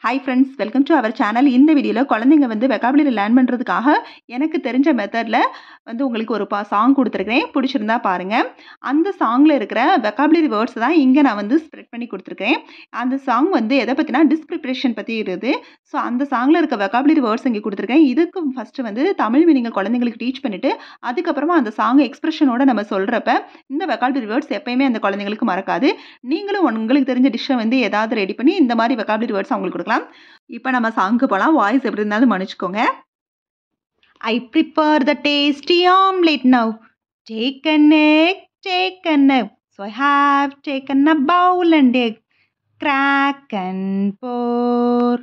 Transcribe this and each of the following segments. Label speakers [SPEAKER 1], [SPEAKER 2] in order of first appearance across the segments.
[SPEAKER 1] Hi friends welcome to our channel இந்த வீடியோவில் குழந்தைங்க வந்து வெக்காபுலரி லேர்ன் பண்ணுறதுக்காக எனக்கு தெரிஞ்ச மெத்தடில் வந்து உங்களுக்கு ஒரு பா சாங் கொடுத்துருக்கேன் பிடிச்சிருந்தா பாருங்கள் அந்த சாங்கில் இருக்கிற வெக்காபுலரி வேர்ட்ஸ் தான் இங்கே நான் வந்து ஸ்ப்ரெட் பண்ணி கொடுத்துருக்கேன் அந்த சாங் வந்து எதை பற்றினா டிஸ்பிரிப்ரேஷன் பற்றி இருக்குது ஸோ அந்த சாங்கில் இருக்க வெக்காபுலரி வேர்ட்ஸ் இங்கே கொடுத்துருக்கேன் இதுக்கு ஃபஸ்ட்டு வந்து தமிழ் மீனிங்கை குழந்தைங்களுக்கு டீச் பண்ணிவிட்டு அதுக்கப்புறமா அந்த சாங் எக்ஸ்பிரஷனோட நம்ம சொல்கிறப்ப இந்த வெக்காபுலரி வேர்ட்ஸ் எப்பயுமே அந்த குழந்தைங்களுக்கு மறக்காது நீங்களும் உங்களுக்கு தெரிஞ்ச டிஷ்ஷை வந்து ஏதாவது ரெடி பண்ணி இந்த மாதிரி வெக்காபுலரி வேர்ட்ஸ் அவங்களுக்கு கொடுக்கலாம் இப்போ நம்ம சாங்க்கு போகலாம் வாய்ஸ் எப்படி இருந்தாலும் மன்னிச்சுக்கோங்க I prepare the tasty omelette now take an egg take an egg so I have taken a bowl and egg crack and pour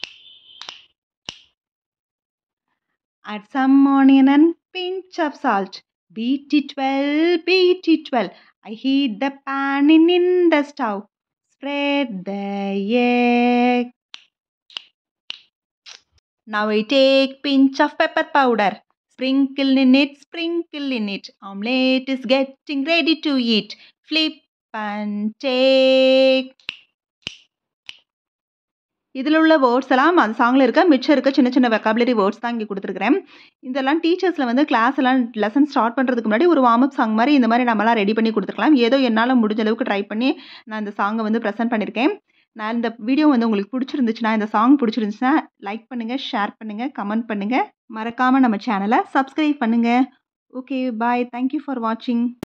[SPEAKER 1] add some onion and pinch of salt. Beat it well, beat it well. I heat the pan in, in the stove. Spread the egg. Now I take pinch of pepper powder. Sprinkle in it, sprinkle in it. Omelette is getting ready to eat. Flip and take. இதில் உள்ள words எல்லாம் அந்த சாங்கில் இருக்க மிச்சம் இருக்க சின்ன சின்ன வெக்காபுலரி வேர்ட்ஸ் தான் இங்கே கொடுத்துருக்குறேன் இதெல்லாம் டீச்சர்ஸில் வந்து கிளாஸ் எல்லாம் லெசன் ஸ்டார்ட் பண்ணுறதுக்கு முன்னாடி ஒரு வார்ம் அப் சாங் மாதிரி இந்த மாதிரி நம்மளாம் ரெடி பண்ணி கொடுத்துருக்கலாம் ஏதோ என்னால் முடிஞ்ச அளவுக்கு ட்ரை பண்ணி நான் இந்த சாங்கை வந்து ப்ரெசென்ட் பண்ணியிருக்கேன் நான் இந்த வீடியோ வந்து உங்களுக்கு பிடிச்சிருந்துச்சுன்னா இந்த சாங் பிடிச்சிருந்துச்சுன்னா லைக் பண்ணுங்கள் ஷேர் பண்ணுங்கள் கமெண்ட் பண்ணுங்கள் மறக்காமல் நம்ம சேனலை சப்ஸ்கிரைப் பண்ணுங்கள் ஓகே பாய் தேங்க்யூ ஃபார் வாட்சிங்